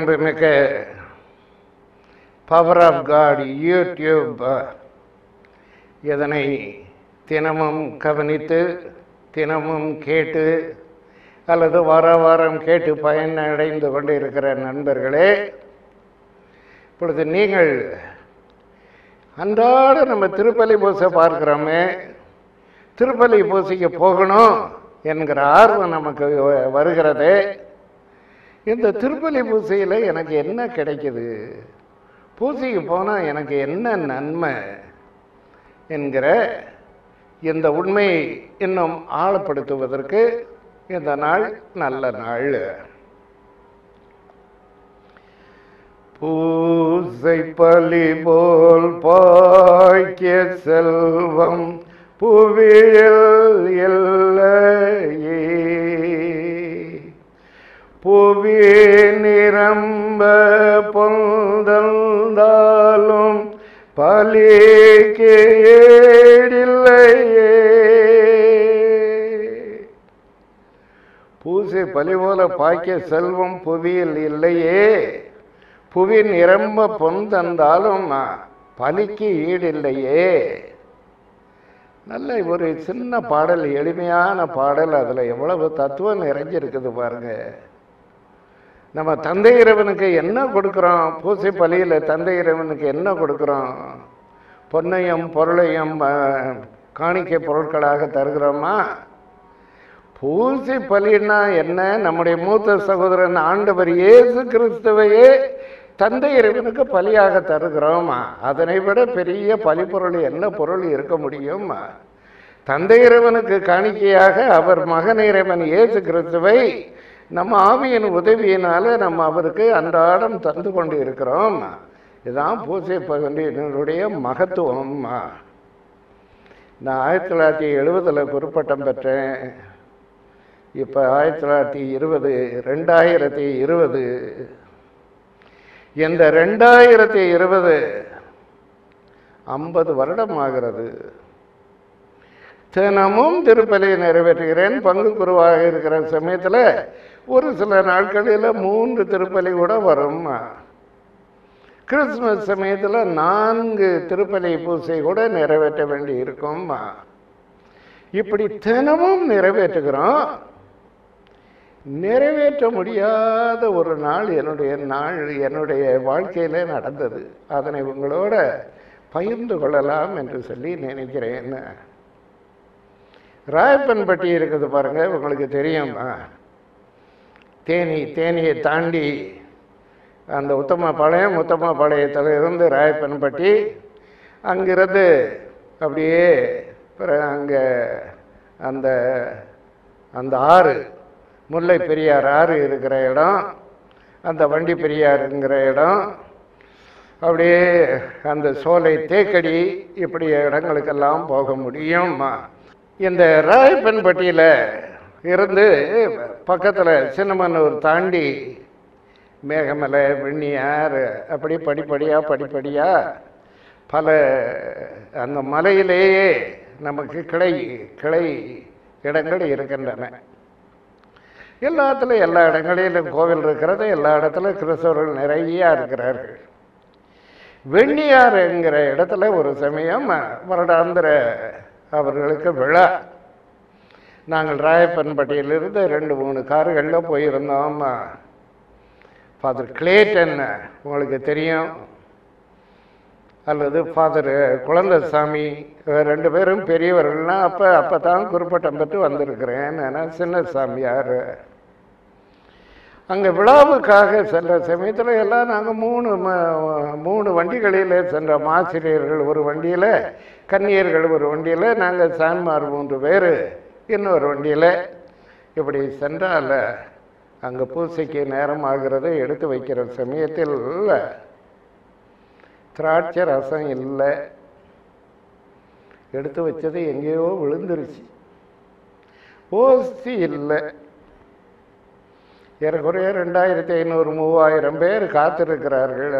மாண்புமிக்க power of God YouTube இதனை தினமும் கவனித்து தினமும் கேட்டு அல்லது வார வாரம் கேட்டு பயனடைந்து கொண்டு இருக்கிற நண்பர்களே இப்பொழுது நீங்கள் அன்றாட நம்ம திருப்பலி பூசை பார்க்கிறோமே திருப்பலி பூசைக்கு போகணும் என்கிற ஆர்வம் நமக்கு வ- வருகிறதே இந்த திருப்பலி பூசையில் எனக்கு என்ன கிடைக்குது பூசைக்கு போனால் எனக்கு என்ன நன்மை என்கிற இந்த உண்மையை இன்னும் ஆழப்படுத்துவதற்கு இந்த நாள் நல்ல நாள் பூசை பலி போல் பாய்க்கிய செல்வம் புவியில் இல்லையே புவி நிரம்ப பொந்தந்தாலும் பலிக்கு ஏடில்லையே பூசை பலி போல பாய்க்கிய செல்வம் புவியில் இல்லையே புவி நிரம்ப பொன் தந்தாலும் பலிக்கு ஈடில்லையே நல்ல ஒரு சின்ன பாடல் எளிமையான பாடல் அதில் எவ்வளவு தத்துவம் நிறைஞ்சிருக்குது பாருங்க நம்ம தந்தை இறைவனுக்கு என்ன கொடுக்குறோம் பூசை பலியில் தந்தை இறைவனுக்கு என்ன கொடுக்குறோம் பொன்னையும் பொருளையும் அஹ், காணிக்கை பொருட்களாக தருகிறோமா பூசை பலின்னா என்ன நம்முடைய மூத்த சகோதரன் ஆண்டவர் இயேசு கிறிஸ்துவையே தந்தை இறைவனுக்கு பலியாக தருகிறோம் அதனை விட பெரிய பலிப்பொருள் என்ன பொருள் இருக்க முடியும் தந்தை இறைவனுக்கு காணிக்கையாக அவர் மகன் இறைவன் இயேசு கிறிஸ்துவை நம்ம ஆவியின் உதவியினால நம்ம அவருக்கு அன்றாடம் தந்து கொண்டு இருக்கிறோம் இதுதான் பூசை பலியினுடைய மகத்துவம் நான் ஆயிரத்தி தொள்ளாயிரத்தி எழுபதில் குறுப்பட்டம் பெற்றேன் இப்போ ஆயிரத்தி தொள்ளாயிரத்தி இருபது ரெண்டாயிரத்தி இருபது இந்த ரெண்டாயிரத்தி இருபது ஐம்பது வருடம் ஆகிறது தினமும் திருப்பலியை நிறைவேற்றுகிறேன் பங்கு குருவாக இருக்கிற சமயத்தில் ஒரு சில நாட்களில் மூன்று திருப்பலி கூட வரும் கிறிஸ்துமஸ் சமயத்தில் நான்கு திருப்பலி பூசை கூட நிறைவேற்ற வேண்டி இருக்கும் இப்படி தினமும் நிறைவேற்றுகிறோம் நிறைவேற்ற முடியாத ஒரு நாள் என்னுடைய நாள் என்னுடைய வாழ்க்கையில நடந்தது அதனை உங்களோட பகிர்ந்து கொள்ளலாம் என்று சொல்லி நினைக்கிறேன் ராயப்பன்பட்டி இருக்குது பாருங்க உங்களுக்கு தெரியும் தேனி தேனியை தாண்டி அந்த உத்தம பாளையம் உத்தம பாளையத்தில் இருந்து ராயப்பன்பட்டி அங்கிருந்து அப்படியே பிறகு அங்கே அந்த அந்த ஆறு முல்லை பெரியார் ஆறு இருக்கிற இடம் அந்த வண்டி பெரியாருங்கிற இடம் அப்படியே அந்த சோலை தேக்கடி இப்படி இடங்களுக்கெல்லாம் போக முடியும் இந்த ராயப்பன்பட்டியில் இருந்து பக்கத்தில் சின்னமன்னூர் தாண்டி மேகமலை வெண்ணியார் அப்படி படிப்படியாக படிப்படியாக பல அந்த மலையிலேயே நமக்கு கிளை கிளை இடங்கள் இருக்கின்றன எல்லாத்துலையும் எல்லா இடங்களிலும் கோவில் இருக்கிறது எல்லா இடத்துல கிறிஸ்தவர்கள் நிறைய இருக்கிறார்கள் வெண்ணியார் என்கிற இடத்துல ஒரு சமயம் வருடாந்திர அவர்களுக்கு விழா நாங்கள் ராயப்பன்பட்டியிலிருந்து ரெண்டு மூணு கார்களில் போயிருந்தோம் ஃபாதர் கிளேட்டன் உங்களுக்கு தெரியும் அல்லது ஃபாதர் குழந்தைசாமி இவர் ரெண்டு பேரும் பெரியவர்கள்னா அப்போ அப்போ தான் குறிப்பிட்டம் பெற்று வந்திருக்கிறேன் நான் சின்ன சாமியார் அங்கே விழாவுக்காக சென்ற சமயத்தில் எல்லாம் நாங்கள் மூணு ம- மூணு வண்டிகளில் சென்றோம் ஆசிரியர்கள் ஒரு வண்டியில் கன்னியர்கள் ஒரு வண்டியில் நாங்கள் சான்மார் மூன்று பேர் இன்னொரு வண்டியில் இப்படி சென்றால் அங்கே பூசைக்கு நேரம் ஆகிறது எடுத்து வைக்கிற சமயத்தில் திராட்சை ரசம் இல்லை எடுத்து வச்சது எங்கேயோ விழுந்துருச்சு ஓசி இல்லை ஏறக்குறைய ரெண்டாயிரத்தி ஐநூறு மூவாயிரம் பேர் காத்திருக்கிறார்கள்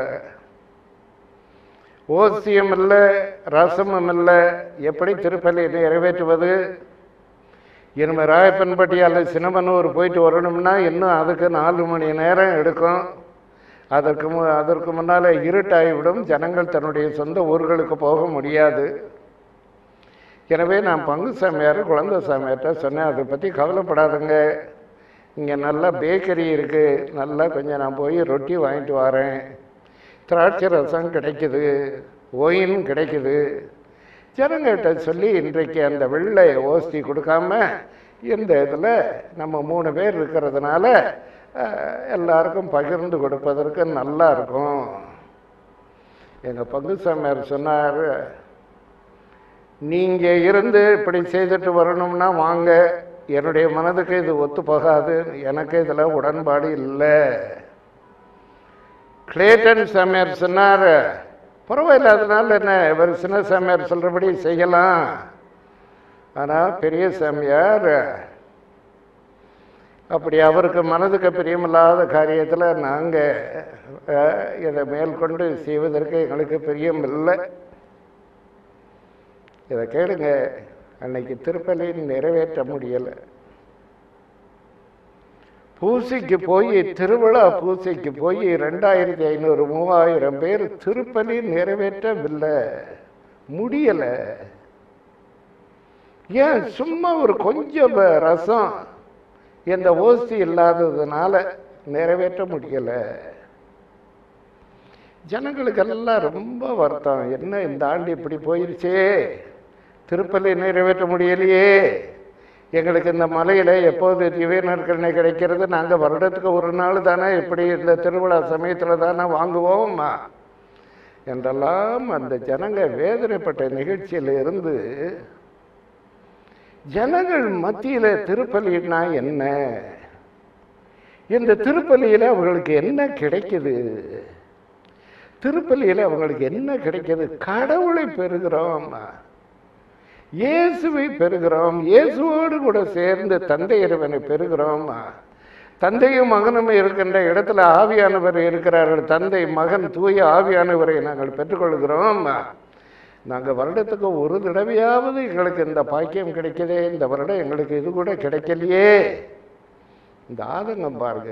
ஓசியம் இல்லை ரசமும் இல்லை எப்படி திருப்பலி நிறைவேற்றுவது இனிமே ராயப்பன்பட்டி அல்லது சின்னமனூர் போயிட்டு வரணும்னா இன்னும் அதுக்கு நாலு மணி நேரம் எடுக்கும் அதற்கு மு அதற்கு முன்னால் இருட்டாகிவிடும் ஜனங்கள் தன்னுடைய சொந்த ஊர்களுக்கு போக முடியாது எனவே நான் பங்கு சாமியார் குழந்தை சாமியார்கிட்ட சொன்னேன் அதை பற்றி கவலைப்படாதுங்க இங்கே நல்லா பேக்கரி இருக்குது நல்லா கொஞ்சம் நான் போய் ரொட்டி வாங்கிட்டு வரேன் திராட்சை ரசம் கிடைக்குது ஒயின் கிடைக்குது ஜனங்கள்கிட்ட சொல்லி இன்றைக்கு அந்த வெள்ளை ஓஸ்தி கொடுக்காம இந்த இதில் நம்ம மூணு பேர் இருக்கிறதுனால அஹ், எல்லாருக்கும் பகிர்ந்து கொடுப்பதற்கு நல்லா இருக்கும் எங்கள் பங்கு சாமியார் சொன்னார் நீங்கள் இருந்து இப்படி செய்துட்டு வரணும்னா வாங்க என்னுடைய மனதுக்கு இது ஒத்து போகாது எனக்கு இதில் உடன்பாடு இல்லை கிளேட்டன் சாமியார் சொன்னார் பரவாயில்ல அதனால என்ன இவர் சின்ன சாமியார் சொல்கிறபடி செய்யலாம் ஆனால் பெரிய சாமியார் அப்படி அவருக்கு மனதுக்கு பிரியமில்லாத காரியத்தில் நாங்கள் இதை மேற்கொண்டு செய்வதற்கு எங்களுக்கு பிரியம் இல்லை இதை கேளுங்க அன்னைக்கு திருப்பலி நிறைவேற்ற முடியலை பூசைக்கு போய் திருவிழா பூசைக்கு போய் ரெண்டாயிரத்தி ஐநூறு மூவாயிரம் பேர் திருப்பலி நிறைவேற்றவில்லை முடியலை ஏன் சும்மா ஒரு கொஞ்சம் ப- ரசம் இந்த ஓசி இல்லாததுனால நிறைவேற்ற முடியலை ஜனங்களுக்கெல்லாம் ரொம்ப வருத்தம் என்ன இந்த ஆண்டு இப்படி போயிருச்சே திருப்பலி நிறைவேற்ற முடியலையே எங்களுக்கு இந்த மலையில் எப்போது திவ்யநற்கரணை கிடைக்கிறது நாங்கள் வருடத்துக்கு ஒரு நாள் தானே இப்படி இந்த திருவிழா சமயத்தில் தானே வாங்குவோம் என்றெல்லாம் அந்த ஜனங்க வேதனைப்பட்ட நிகழ்ச்சியில் இருந்து ஜனங்கள் மத்தியில் திருப்பலினா என்ன இந்த திருப்பலியில் அவங்களுக்கு என்ன கிடைக்குது திருப்பலியில் அவங்களுக்கு என்ன கிடைக்குது கடவுளை பெறுகிறோம் இயேசுவை பெறுகிறோம் இயேசுவோடு கூட சேர்ந்து தந்தை இறைவனை பெறுகிறோம் தந்தையும் மகனும் இருக்கின்ற இடத்துல ஆவியானவர் இருக்கிறார்கள் தந்தை மகன் தூய ஆவியானவரை நாங்கள் பெற்றுக்கொள்கிறோம் நாங்கள் வருடத்துக்கு ஒரு தடவையாவது எங்களுக்கு இந்த பாக்கியம் கிடைக்குதே இந்த வருடம் எங்களுக்கு இது கூட கிடைக்கலையே இந்த ஆதங்கம் பாருங்க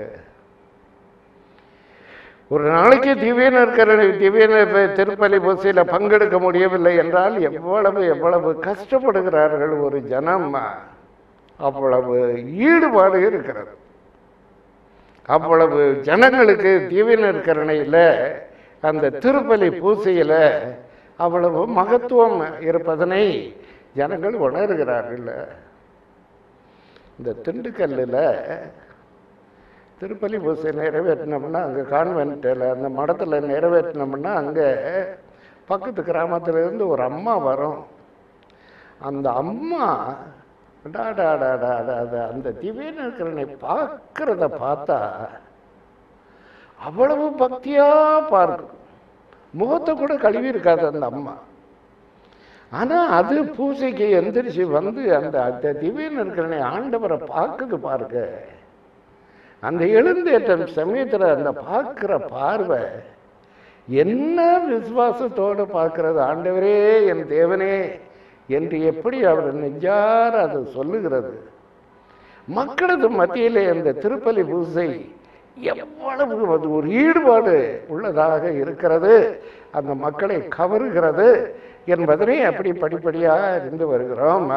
ஒரு நாளைக்கு திவ்யன இருக்கிற திவ்யன திருப்பலி பூசையில் பங்கெடுக்க முடியவில்லை என்றால் எவ்வளவு எவ்வளவு கஷ்டப்படுகிறார்கள் ஒரு ஜனம் அவ்வளவு ஈடுபாடு இருக்கிறது அவ்வளவு ஜனங்களுக்கு தீவினர் கருணையில் அந்த திருப்பலி பூசையில் அவ்வளவு மகத்துவம் இருப்பதனை ஜனங்கள் உணர்கிறார்கள் இந்த திண்டுக்கல்லில் திருப்பலி பூசை நிறைவேற்றினோம்னா அங்கே கான்வென்ட்டில் அந்த மடத்தில் நிறைவேற்றினோம்னா அங்கே பக்கத்து கிராமத்துல இருந்து ஒரு அம்மா வரும் அந்த அம்மா டாடாடாடாடா அந்த திவ்யநற்கரனை பார்க்கறத பார்த்தா அவ்வளவு பக்தியா பார்க்கும் முகத்தை கூட கழுவி இருக்காது அந்த அம்மா ஆனா அது பூசைக்கு எந்திரிச்சு வந்து அந்த அந்த திவ்யநற்கரனை ஆண்டவரை பார்க்குது பாருங்க அந்த எழுந்தேற்றம் சமயத்தில் அந்த பார்க்குற பார்வை என்ன விசுவாசத்தோடு பார்க்கிறது ஆண்டவரே என் தேவனே என்று எப்படி அவர் நெஞ்சார அது சொல்லுகிறது மக்களது மத்தியிலே அந்த திருப்பலி பூசை எவ்வளவு அது ஒரு ஈடுபாடு உள்ளதாக இருக்கிறது அந்த மக்களை கவருகிறது என்பதனை அப்படி படிப்படியாக இருந்து வருகிறோம்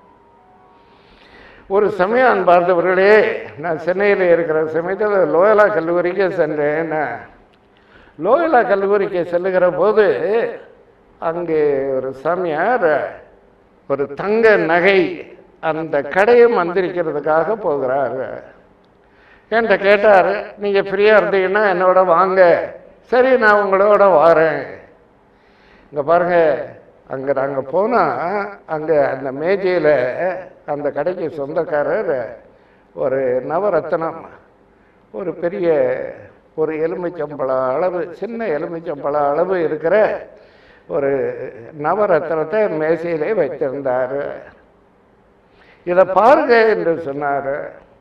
ஒரு சமயம் அன்பார்ந்தவர்களே நான் சென்னையில் இருக்கிற சமயத்தில் லோயலா கல்லூரிக்கு சென்றேன் லோயலா கல்லூரிக்கு செல்லுகிற போது அங்கே ஒரு சாமியார் ஒரு தங்க நகை அந்த கடையை மந்திரிக்கிறதுக்காக போகிறார் என்கிட்ட கேட்டார் நீங்கள் ஃப்ரீயாக இருந்தீங்கன்னா என்னோட வாங்க சரி நான் உங்களோட வரேன் இங்கே பாருங்க அங்கே நாங்கள் போனால் அங்கே அந்த மேஜையில் அந்த கடைக்கு சொந்தக்காரர் ஒரு நவரத்னம் ஒரு பெரிய ஒரு எலுமிச்சம்பழம் அளவு சின்ன எலுமிச்சம்பழம் அளவு இருக்கிற ஒரு நவரத்னத்தை மேசையிலே வைத்திருந்தார் இதை பாருங்க என்று சொன்னார்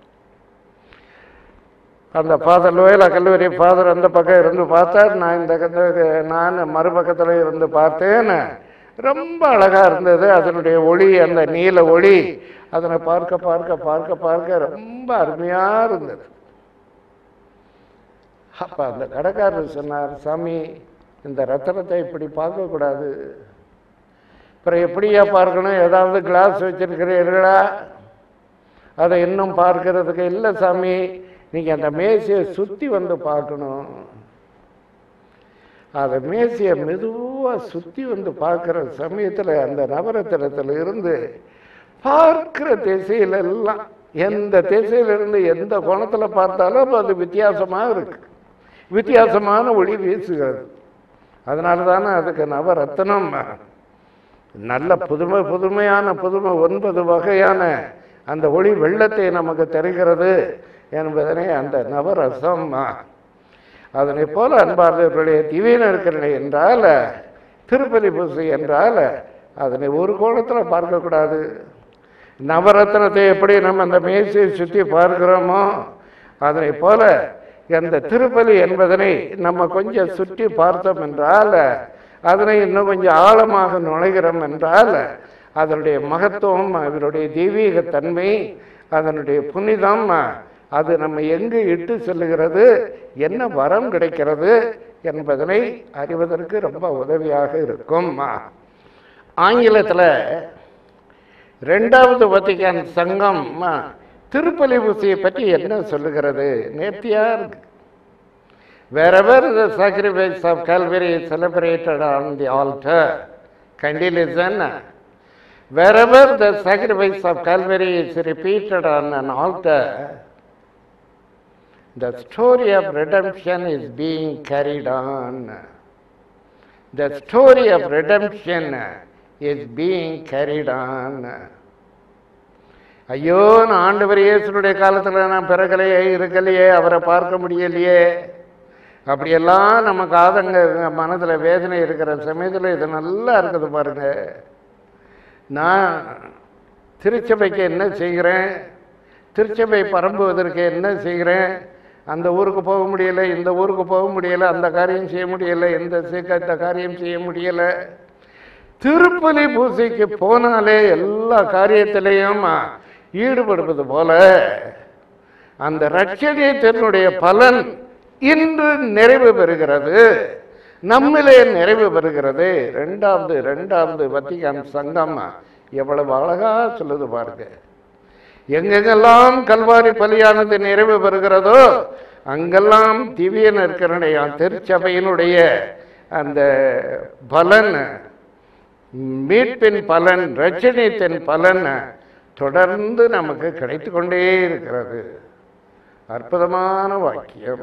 அந்த ஃபாதர் லோயலா கல்லூரி ஃபாதர் அந்த பக்கம் இருந்து பார்த்தார் நான் இந்த பக்கம் நான் மறுபக்கத்தில் இருந்து பார்த்தேன் ரொம்ப அழகாக இருந்தது அதனுடைய ஒளி அந்த நீல ஒளி அதனை பார்க்க பார்க்க பார்க்க பார்க்க ரொம்ப அருமையாக இருந்தது அப்போ அந்த கடைக்காரர் சொன்னார் சாமி இந்த ரத்தனத்தை இப்படி பார்க்கக்கூடாது அப்புறம் எப்படியா பார்க்கணும் ஏதாவது கிளாஸ் வச்சிருக்கிறீர்களா அதை இன்னும் பார்க்கறதுக்கு இல்லை சாமி நீங்கள் அந்த மேசையை சுற்றி வந்து பார்க்கணும் அதை மேசையை மெதுவாக சுற்றி வந்து பார்க்குற சமயத்தில் அந்த நவரத்தினத்தில் இருந்து பார்க்கிற திசையிலெல்லாம் எந்த திசையிலிருந்து எந்த கோணத்தில் பார்த்தாலும் அது வித்தியாசமாக இருக்கு வித்தியாசமான ஒளி வீசுகிறது அதனால தானே அதுக்கு நவரத்னம் நல்ல புதுமை புதுமையான புதுமை ஒன்பது வகையான அந்த ஒளி வெள்ளத்தை நமக்கு தருகிறது என்பதனை அந்த நவரசம் அதனை போல அன்பார்ந்தவர்களுடைய திவீன இருக்கிறது என்றால் திருப்பதி பூசை என்றால் அதனை ஒரு கோணத்தில் பார்க்கக்கூடாது நவரத்னத்தை எப்படி நம்ம அந்த மேசையை சுற்றி பார்க்கிறோமோ அதனை போல அந்த திருப்பலி என்பதனை நம்ம கொஞ்சம் சுற்றி பார்த்தோம் என்றால் அதனை இன்னும் கொஞ்சம் ஆழமாக நுழைகிறோம் என்றால் அதனுடைய மகத்துவம் அதனுடைய தெய்வீக தன்மை அதனுடைய புனிதம் அது நம்ம எங்கு இட்டு செல்லுகிறது என்ன வரம் கிடைக்கிறது என்பதனை அறிவதற்கு ரொம்ப உதவியாக இருக்கும் ஆங்கிலத்தில் ரெண்டாவது வத்திகான் சங்கம் திருப்பலி பூசையை பற்றி என்ன சொல்லுகிறது நேர்த்தியா இருக்கு wherever the sacrifice of Calvary is celebrated on the altar, kindly listen. Wherever the sacrifice of Calvary is repeated on an altar, the story of redemption is being carried on. The story of redemption is being carried on. ஐயோ நான் ஆண்டவர் இயேசுடைய காலத்தில் நான் பிறகலையே இருக்கலையே அவரை பார்க்க முடியலையே அப்படியெல்லாம் நமக்கு ஆதங்க மனதில் வேதனை இருக்கிற சமயத்தில் இது நல்லா இருக்குது பாருங்க நான் திருச்சபைக்கு என்ன செய்கிறேன் திருச்சபை பரம்புவதற்கு என்ன செய்கிறேன் அந்த ஊருக்கு போக முடியலை இந்த ஊருக்கு போக முடியலை அந்த காரியம் செய்ய முடியலை இந்த சீக்க இந்த காரியம் செய்ய முடியலை திருப்பலி பூசைக்கு போனாலே எல்லா காரியத்திலையும் ஈடுபடுவது போல அந்த ரட்சணியத்தினுடைய பலன் இன்று நிறைவு பெறுகிறது நம்மிலே நிறைவு பெறுகிறது ரெண்டாவது ரெண்டாவது வத்திகான் சங்கம் எவ்வளவு அழகா சொல்லுது பாருங்க எங்கெங்கெல்லாம் கல்வாரி பலியானது நிறைவு பெறுகிறதோ அங்கெல்லாம் திவ்ய நற்கருடைய திருச்சபையினுடைய அந்த பலன் மீட்பின் பலன் ரட்சணியத்தின் பலன் தொடர்ந்து நமக்கு கிடைத்து கொண்டே இருக்கிறது அற்புதமான வாக்கியம்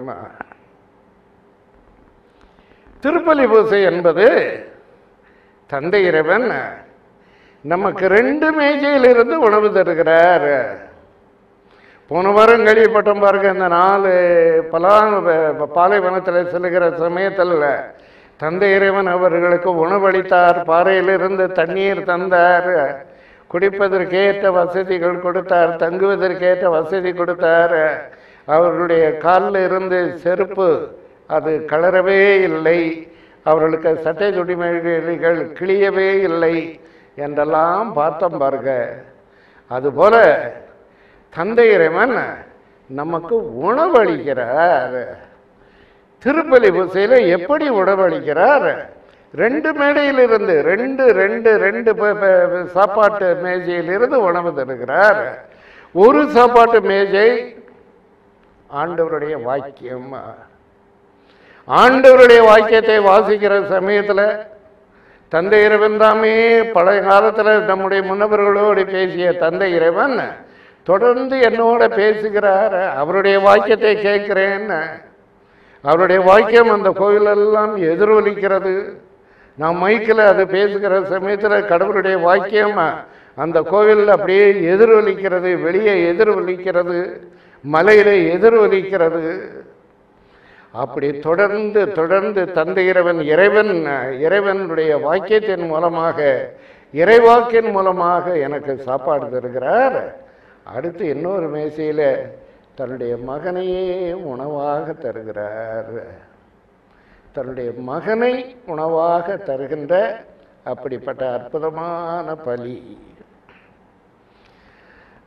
திருப்பலி பூசை என்பது தந்தை இறைவன் நமக்கு ரெண்டு மேஜையிலிருந்து உணவு தருகிறார் போன வாரம் கேள்விப்பட்டோம் பாருங்க இந்த நாலு பலா பாலைவனத்தில் செல்லுகிற சமயத்தில் தந்தை இறைவன் அவர்களுக்கு உணவளித்தார் பாறையிலிருந்து தண்ணீர் தந்தார் குடிப்பதற்கேற்ற வசதிகள் கொடுத்தார் தங்குவதற்கேற்ற வசதி கொடுத்தார் அவர்களுடைய காலில் இருந்து செருப்பு அது கலரவே இல்லை அவர்களுக்கு சட்டை துடிமைகள் கிளியவே இல்லை என்றெல்லாம் பார்த்தோம் பாருங்க அதுபோல தந்தை இறைவன் நமக்கு உணவளிக்கிறார் திருப்பலி பூசையில் எப்படி உணவளிக்கிறார் ரெண்டு மேடையிலிருந்து ரெண்டு ரெண்டு ரெண்டு ப- ப- சாப்பாட்டு மேஜையிலிருந்து உணவு தருகிறார் ஒரு சாப்பாட்டு மேஜை ஆண்டவருடைய வாக்கியம் ஆண்டவருடைய வாக்கியத்தை வாசிக்கிற சமயத்தில் தந்தை இறைவன் தாமே பழைய காலத்தில் நம்முடைய முன்னவர்களோடு பேசிய தந்தை இறைவன் தொடர்ந்து என்னோட பேசுகிறார் அவருடைய வாக்கியத்தை கேட்கிறேன்னு அவருடைய வாக்கியம் அந்த கோயிலெல்லாம் எதிரொலிக்கிறது நான் மைக்கில் அது பேசுகிற சமயத்தில் கடவுளுடைய வாக்கியம் அந்த கோவில் அப்படியே எதிரொலிக்கிறது வெளியே எதிரொலிக்கிறது மலையில எதிரொலிக்கிறது அப்படி தொடர்ந்து தொடர்ந்து தந்தை இறைவன் இறைவன் இறைவனுடைய வாக்கியத்தின் மூலமாக இறைவாக்கின் மூலமாக எனக்கு சாப்பாடு தருகிறார் அடுத்து இன்னொரு மேசையில தன்னுடைய மகனையே உணவாக தருகிறார் தன்னுடைய மகனை உணவாக தருகின்ற அப்படிப்பட்ட அற்புதமான பலி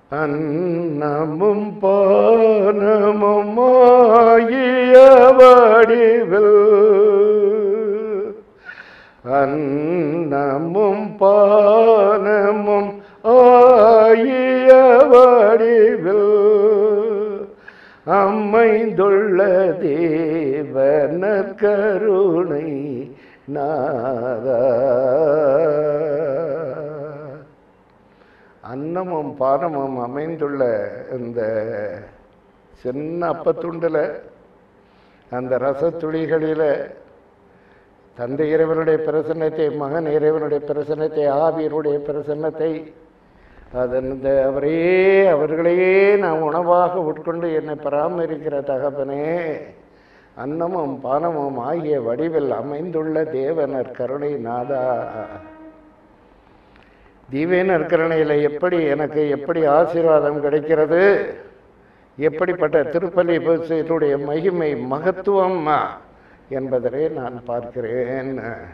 அன்னமும் பானமும் ஆகிய வடிவில் அன்னமும் பானமும் ஆகிய வடிவில் அமைந்துள்ள தேவன கருணை நாதா அன்னமும் பானமும் அமைந்துள்ள இந்த சின்ன அப்பத்துண்டில் அந்த ரசத்துளிகளில் தந்தை இறைவனுடைய பிரசன்னத்தை மகன் இறைவனுடைய பிரசன்னத்தை ஆவியருடைய பிரசன்னத்தை அதன் இந்த அவரையே அவர்களையே நான் உணவாக உட்கொண்டு என்னை பராமரிக்கிற தகப்பனே அன்னமும் பானமும் ஆகிய வடிவில் அமைந்துள்ள தேவனர் கருணை நாதா தீவேனர் கருணையில் எப்படி எனக்கு எப்படி ஆசீர்வாதம் கிடைக்கிறது எப்படிப்பட்ட திருப்பலி இதனுடைய மகிமை மகத்துவம் என்பதனை நான் பார்க்கிறேன்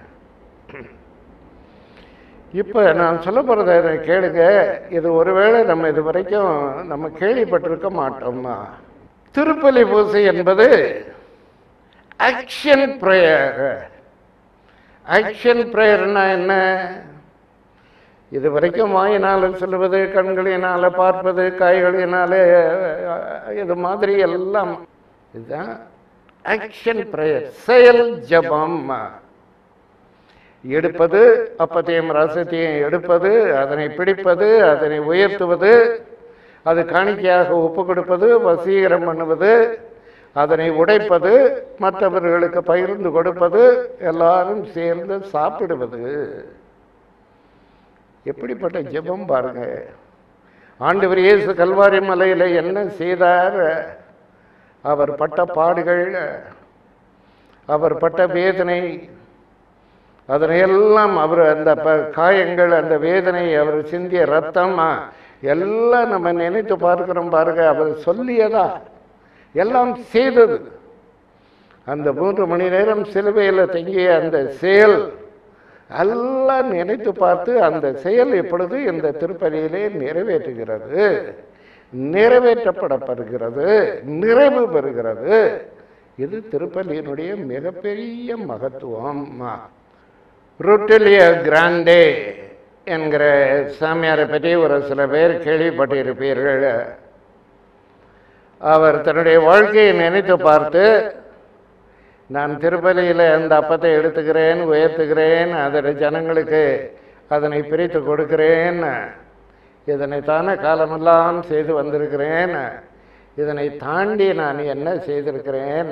இப்போ நான் சொல்ல போகிறத கேளுங்க இது ஒருவேளை நம்ம இது வரைக்கும் நம்ம கேள்விப்பட்டிருக்க மாட்டோம்னா திருப்பலி பூசை என்பது ஆக்ஷன் ப்ரேயர் ஆக்ஷன் ப்ரேயர்னா என்ன இது வரைக்கும் வாயினால் சொல்லுவது கண்களினால் பார்ப்பது காய்களினால இது மாதிரி எல்லாம் இதுதான் ஆக்ஷன் ப்ரேயர் செயல் ஜபம் எடுப்பது அப்பத்தையும் ரசத்தையும் எடுப்பது அதனை பிடிப்பது அதனை உயர்த்துவது அது காணிக்கையாக ஒப்பு கொடுப்பது வசீகரம் பண்ணுவது அதனை உடைப்பது மற்றவர்களுக்கு பகிர்ந்து கொடுப்பது எல்லாரும் சேர்ந்து சாப்பிடுவது எப்படிப்பட்ட ஜெபம் பாருங்க ஆண்டவர் இயேசு கல்வாரி மலையில் என்ன செய்தார் அவர் பட்ட பாடுகள் அவர் பட்ட வேதனை அதனையெல்லாம் அவர் அந்த ப காயங்கள் அந்த வேதனை அவர் சிந்திய ரத்தம் எல்லாம் நம்ம நினைத்து பார்க்கிறோம் பாருங்க அவர் சொல்லியதா எல்லாம் செய்தது அந்த மூன்று மணி நேரம் சிலுவையில் தங்கிய அந்த செயல் எல்லாம் நினைத்து பார்த்து அந்த செயல் எப்பொழுது இந்த திருப்பலியிலே நிறைவேற்றுகிறது நிறைவேற்றப்படப்படுகிறது நிறைவு பெறுகிறது இது திருப்பலியினுடைய மிகப்பெரிய மகத்துவம் ருட்டிலிய கிராண்டே என்கிற சாமியாரை பற்றி ஒரு சில பேர் கேள்விப்பட்டிருப்பீர்கள் அவர் தன்னுடைய வாழ்க்கையை நினைத்து பார்த்து நான் திருப்பலியில் அந்த அப்பத்தை எடுத்துக்கிறேன் உயர்த்துகிறேன் அதனை ஜனங்களுக்கு அதனை பிரித்து கொடுக்கிறேன் இதனை தானே காலமெல்லாம் செய்து வந்திருக்கிறேன் இதனை தாண்டி நான் என்ன செய்திருக்கிறேன்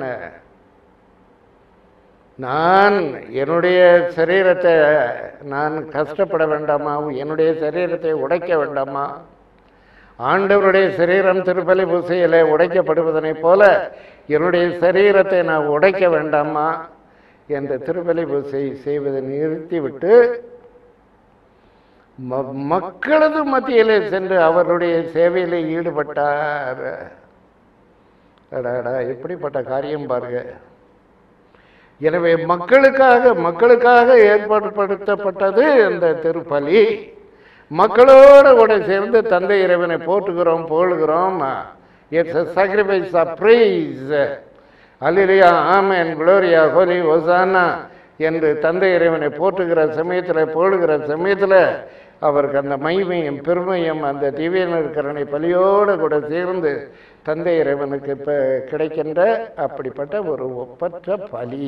நான் என்னுடைய சரீரத்தை நான் கஷ்டப்பட வேண்டாமா என்னுடைய சரீரத்தை உடைக்க வேண்டாமா ஆண்டவருடைய சரீரம் திருப்பலி பூசையில் உடைக்கப்படுவதனைப் போல என்னுடைய சரீரத்தை நான் உடைக்க வேண்டாமா என்ற திருப்பலி பூசை செய்வதை நிறுத்திவிட்டு ம- மக்களது மத்தியிலே சென்று அவருடைய சேவையில் ஈடுபட்டார் அடாடா எப்படிப்பட்ட காரியம் பாருங்க எனவே மக்களுக்காக மக்களுக்காக ஏற்பாடுபடுத்தப்பட்டது அந்த திருப்பலி மக்களோட கூட சேர்ந்து தந்தை இறைவனை போற்றுகிறோம் புகழுகிறோம் it's a sacrifice of praise hallelujah amen Gloria holy hosanna என்று தந்தை இறைவனை போற்றுகிற சமயத்தில் புகழுகிற சமயத்தில் அவருக்கு அந்த மகிமையும் பெருமையும் அந்த திவ்யனர் கருணை பலியோடு கூட சேர்ந்து தந்தை இறைவனுக்கு இப்போ கிடைக்கின்ற அப்படிப்பட்ட ஒரு ஒப்பற்ற பலி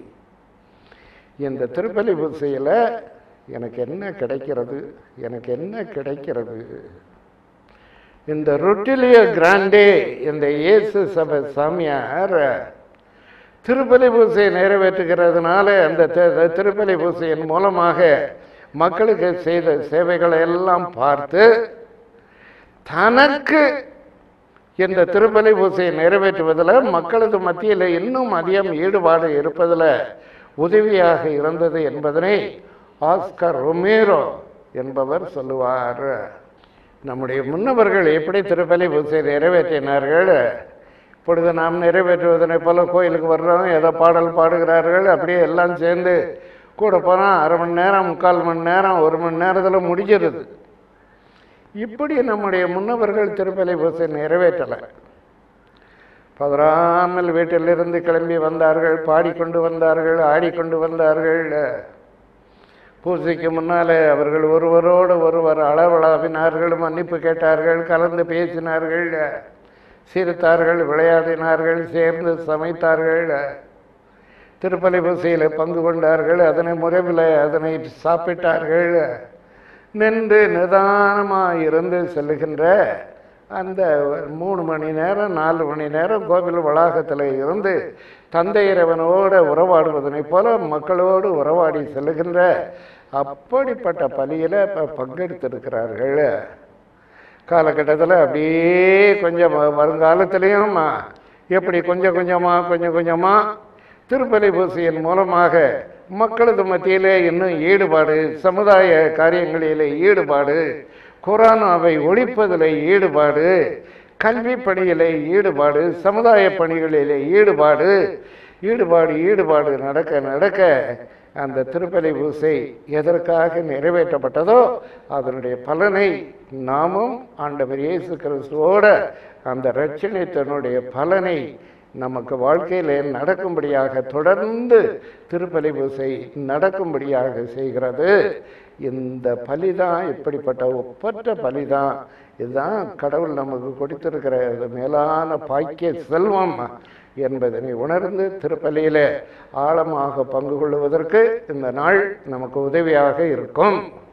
இந்த திருப்பலி பூசையில் எனக்கு என்ன கிடைக்கிறது எனக்கு என்ன கிடைக்கிறது இந்த ரொட்டிலியோ கிராண்டே இந்த இயேசு சபை சாமியார் திருப்பலி பூசையை நிறைவேற்றுகிறதுனால அந்த தி- திருப்பலி பூசையின் மூலமாக மக்களுக்கு செய்த சேவைகளை எல்லாம் பார்த்து தனக்கு இந்த திருப்பலி பூசையை நிறைவேற்றுவதில் மக்களது மத்தியில் இன்னும் அதிகம் ஈடுபாடு இருப்பதில் உதவியாக இருந்தது என்பதனை ஆஸ்கர் ரொமேரோ என்பவர் சொல்லுவார் நம்முடைய முன்னவர்கள் எப்படி திருப்பலி பூசை நிறைவேற்றினார்கள் இப்பொழுது நாம் நிறைவேற்றுவதனை போல கோயிலுக்கு வர்றோம் ஏதோ பாடல் பாடுகிறார்கள் அப்படியே எல்லாம் சேர்ந்து கூட போனால் அரை மணி நேரம் முக்கால் மணி நேரம் ஒரு மணி நேரத்தில் முடிஞ்சிருது இப்படி நம்முடைய முன்னவர்கள் திருப்பலி பூசை நிறைவேற்றலை பதறாமல் வீட்டிலிருந்து கிளம்பி வந்தார்கள் பாடிக்கொண்டு வந்தார்கள் ஆடிக்கொண்டு வந்தார்கள் பூசைக்கு முன்னாலே அவர்கள் ஒருவரோடு ஒருவர் அளவளாவினார்கள் மன்னிப்பு கேட்டார்கள் கலந்து பேசினார்கள் சிரித்தார்கள் விளையாடினார்கள் சேர்ந்து சமைத்தார்கள் திருப்பலி பூசையில் பங்கு கொண்டார்கள் அதனை முறைவில் அதனை சாப்பிட்டார்கள் நின்று நிதானமாக இருந்து செல்லுகின்ற அந்த மூணு மணி நேரம் நாலு மணி நேரம் கோவில் வளாகத்தில் இருந்து தந்தை இறைவனோடு உறவாடுவதனைப் போல மக்களோடு உறவாடி செல்லுகின்ற அப்படிப்பட்ட பலியில் இப்போ பங்கெடுத்திருக்கிறார்கள் காலகட்டத்தில் அப்படியே கொஞ்சம் வருங்காலத்திலையும் எப்படி கொஞ்சம் கொஞ்சமாக கொஞ்சம் கொஞ்சமாக திருப்பலி பூசையின் மூலமாக மக்களது மத்தியிலே இன்னும் ஈடுபாடு சமுதாய காரியங்களிலே ஈடுபாடு குரானாவை ஒழிப்பதில் ஈடுபாடு கல்வி பணியிலே ஈடுபாடு சமுதாய பணிகளிலே ஈடுபாடு ஈடுபாடு ஈடுபாடு நடக்க நடக்க அந்த திருப்பலி பூசை எதற்காக நிறைவேற்றப்பட்டதோ அதனுடைய பலனை நாமும் ஆண்டவர் இயேசு கிறிஸ்துவோட அந்த ரட்சணை தன்னுடைய பலனை நமக்கு வாழ்க்கையிலே நடக்கும்படியாக தொடர்ந்து திருப்பலி பூசை நடக்கும்படியாக செய்கிறது இந்த பலிதான் இப்படிப்பட்ட ஒப்பற்ற பலிதான் இதுதான் கடவுள் நமக்கு கொடுத்திருக்கிற இது மேலான பாக்கிய செல்வம் என்பதனை உணர்ந்து திருப்பலியிலே ஆழமாக பங்கு கொள்வதற்கு இந்த நாள் நமக்கு உதவியாக இருக்கும்